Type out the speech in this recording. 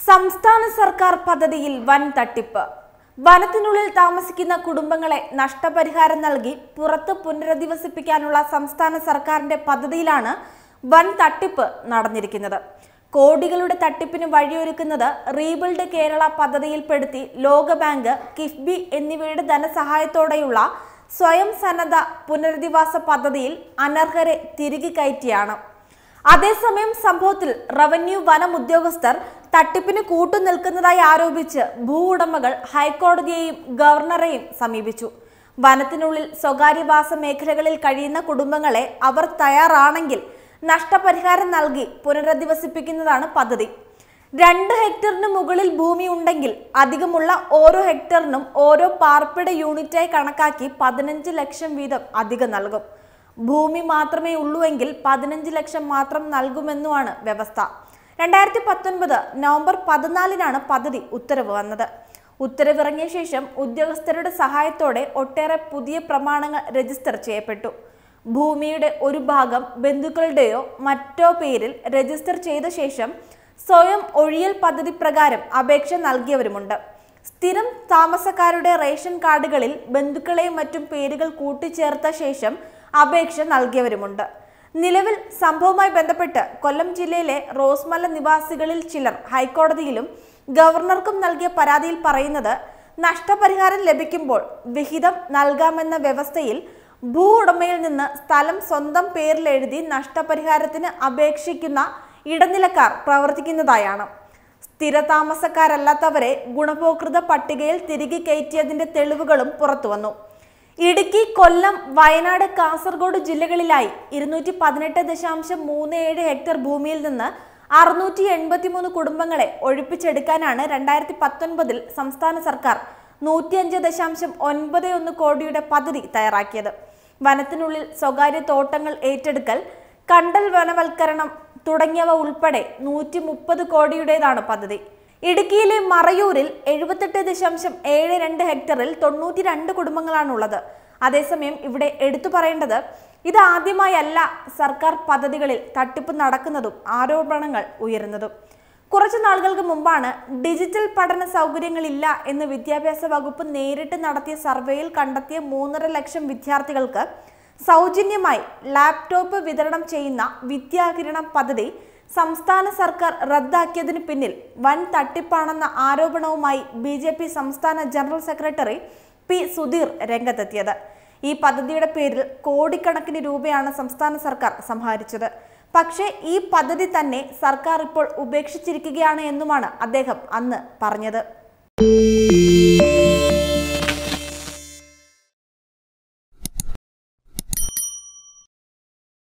സംസ്ഥാന സർക്കാർ പദ്ധതിയിൽ വൻ തട്ടിപ്പ് വനത്തിനുള്ളിൽ താമസിക്കുന്ന കുടുംബങ്ങളെ നഷ്ടപരിഹാരം നൽകി പുറത്ത് പുനരധിവസിപ്പിക്കാനുള്ള സംസ്ഥാന സർക്കാരിന്റെ പദ്ധതിയിലാണ് വൻ തട്ടിപ്പ് നടന്നിരിക്കുന്നത് കോടികളുടെ തട്ടിപ്പിന് വഴിയൊരുക്കുന്നത് റീബിൽഡ് കേരള പദ്ധതിയിൽപ്പെടുത്തി ലോകബാങ്ക് കിഫ്ബി എന്നിവയുടെ ധനസഹായത്തോടെയുള്ള സ്വയം സന്നദ്ധ പുനരധിവാസ പദ്ധതിയിൽ അനർഹരെ തിരികെ കയറ്റിയാണ് അതേസമയം സംഭവത്തിൽ റവന്യൂ വനം ഉദ്യോഗസ്ഥർ തട്ടിപ്പിന് കൂട്ടുനിൽക്കുന്നതായി ആരോപിച്ച് ഭൂ ഉടമകൾ ഹൈക്കോടതിയെയും ഗവർണറെയും സമീപിച്ചു വനത്തിനുള്ളിൽ സ്വകാര്യവാസ മേഖലകളിൽ കഴിയുന്ന കുടുംബങ്ങളെ അവർ തയ്യാറാണെങ്കിൽ നഷ്ടപരിഹാരം നൽകി പുനരധിവസിപ്പിക്കുന്നതാണ് പദ്ധതി രണ്ട് ഹെക്ടറിന് മുകളിൽ ഭൂമി ഉണ്ടെങ്കിൽ അധികമുള്ള ഓരോ ഹെക്ടറിനും ഓരോ പാർപ്പിട യൂണിറ്റായി കണക്കാക്കി പതിനഞ്ച് ലക്ഷം വീതം അധികം നൽകും ഭൂമി മാത്രമേ ഉള്ളൂവെങ്കിൽ പതിനഞ്ച് ലക്ഷം മാത്രം നൽകുമെന്നുമാണ് വ്യവസ്ഥ രണ്ടായിരത്തി പത്തൊൻപത് നവംബർ പതിനാലിനാണ് പദ്ധതി ഉത്തരവ് വന്നത് ഉത്തരവിറങ്ങിയ ശേഷം ഉദ്യോഗസ്ഥരുടെ സഹായത്തോടെ ഒട്ടേറെ പുതിയ പ്രമാണങ്ങൾ രജിസ്റ്റർ ചെയ്യപ്പെട്ടു ഭൂമിയുടെ ഒരു ഭാഗം ബന്ധുക്കളുടെയോ മറ്റോ പേരിൽ രജിസ്റ്റർ ചെയ്ത ശേഷം സ്വയം ഒഴിയൽ പദ്ധതി പ്രകാരം അപേക്ഷ നൽകിയവരുമുണ്ട് സ്ഥിരം താമസക്കാരുടെ റേഷൻ കാർഡുകളിൽ ബന്ധുക്കളെയും മറ്റും പേരുകൾ കൂട്ടിച്ചേർത്ത ശേഷം അപേക്ഷ നൽകിയവരുമുണ്ട് നിലവിൽ സംഭവവുമായി ബന്ധപ്പെട്ട് കൊല്ലം ജില്ലയിലെ റോസ്മല നിവാസികളിൽ ചിലർ ഹൈക്കോടതിയിലും ഗവർണർക്കും നൽകിയ പരാതിയിൽ പറയുന്നത് നഷ്ടപരിഹാരം ലഭിക്കുമ്പോൾ വിഹിതം നൽകാമെന്ന വ്യവസ്ഥയിൽ ഭൂ ഉടമയിൽ നിന്ന് സ്ഥലം സ്വന്തം പേരിൽ എഴുതി നഷ്ടപരിഹാരത്തിന് അപേക്ഷിക്കുന്ന ഇടനിലക്കാർ പ്രവർത്തിക്കുന്നതായാണ് സ്ഥിരതാമസക്കാരല്ലാത്തവരെ ഗുണഭോക്തൃ പട്ടികയിൽ തിരികെ കയറ്റിയതിന്റെ തെളിവുകളും പുറത്തുവന്നു ഇടുക്കി കൊല്ലം വയനാട് കാസർഗോഡ് ജില്ലകളിലായി ഇരുന്നൂറ്റി പതിനെട്ട് ദശാംശം മൂന്ന് ഏഴ് ഹെക്ടർ ഭൂമിയിൽ നിന്ന് അറുന്നൂറ്റി എൺപത്തിമൂന്ന് കുടുംബങ്ങളെ ഒഴിപ്പിച്ചെടുക്കാനാണ് രണ്ടായിരത്തി പത്തൊൻപതിൽ സംസ്ഥാന സർക്കാർ നൂറ്റിയഞ്ച് ദശാംശം ഒൻപത് ഒന്ന് കോടിയുടെ പദ്ധതി തയ്യാറാക്കിയത് വനത്തിനുള്ളിൽ സ്വകാര്യ തോട്ടങ്ങൾ ഏറ്റെടുക്കൽ കണ്ടൽ വനവൽക്കരണം തുടങ്ങിയവ ഉൾപ്പെടെ നൂറ്റി മുപ്പത് കോടിയുടേതാണ് പദ്ധതി ഇടുക്കിയിലെ മറയൂരിൽ എഴുപത്തെട്ട് ദശാംശം ഏഴ് രണ്ട് ഹെക്ടറിൽ തൊണ്ണൂറ്റി രണ്ട് കുടുംബങ്ങളാണുള്ളത് അതേസമയം ഇവിടെ എടുത്തു പറയേണ്ടത് ഇത് ആദ്യമായല്ല സർക്കാർ പദ്ധതികളിൽ തട്ടിപ്പ് നടക്കുന്നതും ആരോപണങ്ങൾ ഉയരുന്നതും കുറച്ചു നാളുകൾക്ക് മുമ്പാണ് ഡിജിറ്റൽ പഠന സൗകര്യങ്ങളില്ല എന്ന് വിദ്യാഭ്യാസ വകുപ്പ് നേരിട്ട് നടത്തിയ സർവേയിൽ കണ്ടെത്തിയ മൂന്നര ലക്ഷം വിദ്യാർത്ഥികൾക്ക് സൗജന്യമായി ലാപ്ടോപ്പ് വിതരണം ചെയ്യുന്ന വിദ്യാകിരണം പദ്ധതി സംസ്ഥാന സർക്കാർ റദ്ദാക്കിയതിന് പിന്നിൽ വൻ തട്ടിപ്പാണെന്ന ആരോപണവുമായി ബി ജെ പി സംസ്ഥാന ജനറൽ സെക്രട്ടറി പി സുധീർ രംഗത്തെത്തിയത് ഈ പദ്ധതിയുടെ പേരിൽ കോടിക്കണക്കിന് രൂപയാണ് സംസ്ഥാന സർക്കാർ സമാഹരിച്ചത് പക്ഷേ ഈ പദ്ധതി തന്നെ സർക്കാർ ഇപ്പോൾ ഉപേക്ഷിച്ചിരിക്കുകയാണ് എന്നുമാണ് അദ്ദേഹം അന്ന് പറഞ്ഞത്